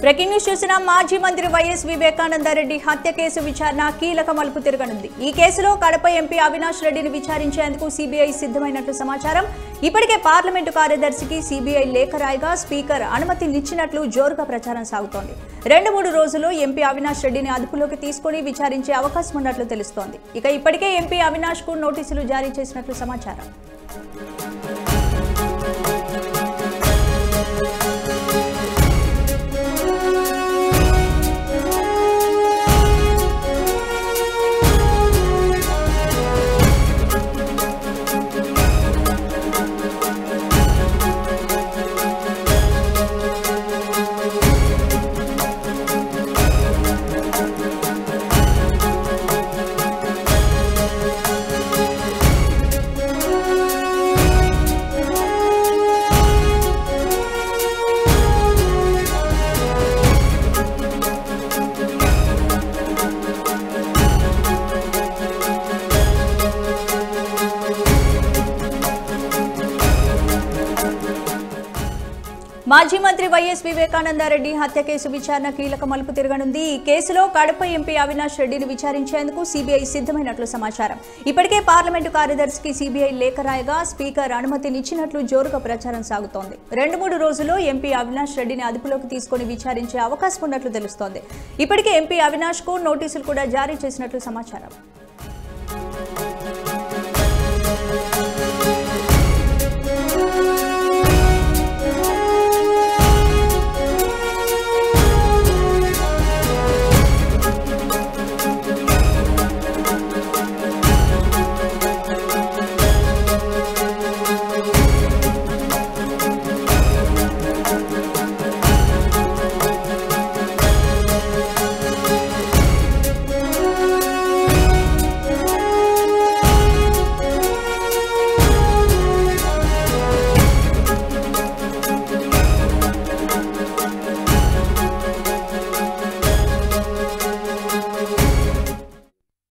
breaking news చూసిన మాజీ మంత్రి వైఎస్ వివేకానందరెడ్డి హత్య కేసు విచారణ కీలక మలుపు తిరగనుంది ఈ కేసులో కడప ఎంపీ అవినాష్ రెడ్డిని విచారించేందుకు సిబిఐ సిద్ధమైనట్లు సమాచారం ఇప్పటికే పార్లమెంటు కార్యదర్శికి సిబిఐ లేఖ రాయగా స్పీకర్ అనుమతినిచ్చినట్లు జోరుగా ప్రచారం సాగుతోంది రెండు మూడు రోజుల్లో ఎంపీ అవినాష్ రెడ్డిని అదుపులోకి తీసుకుని విచారించే అవకాశం ఉన్నట్లు తెలుస్తోంది ఇక ఇప్పటికే ఎంపీ అవినాష్ కు నోటీసులు జారీ చేసినట్లు సమాచారం మాజీ మంత్రి వైఎస్ వివేకానందరెడ్డి హత్య కేసు విచారణ కీలక మలుపు తిరగనుంది ఈ కేసులో కడప ఎంపీ అవినాష్ రెడ్డిని విచారించేందుకు సిబిఐ సిద్ధమైనట్లు సమాచారం ఇప్పటికే పార్లమెంటు కార్యదర్శికి సిబిఐ లేఖ రాయగా స్పీకర్ అనుమతినిచ్చినట్లు జోరుగా ప్రచారం సాగుతోంది రెండు మూడు రోజుల్లో ఎంపీ అవినాష్ రెడ్డిని అదుపులోకి తీసుకుని విచారించే అవకాశం ఉన్నట్లు తెలుస్తోంది ఇప్పటికే ఎంపీ అవినాష్ కు నోటీసులు కూడా జారీ చేసినట్లు సమాచారం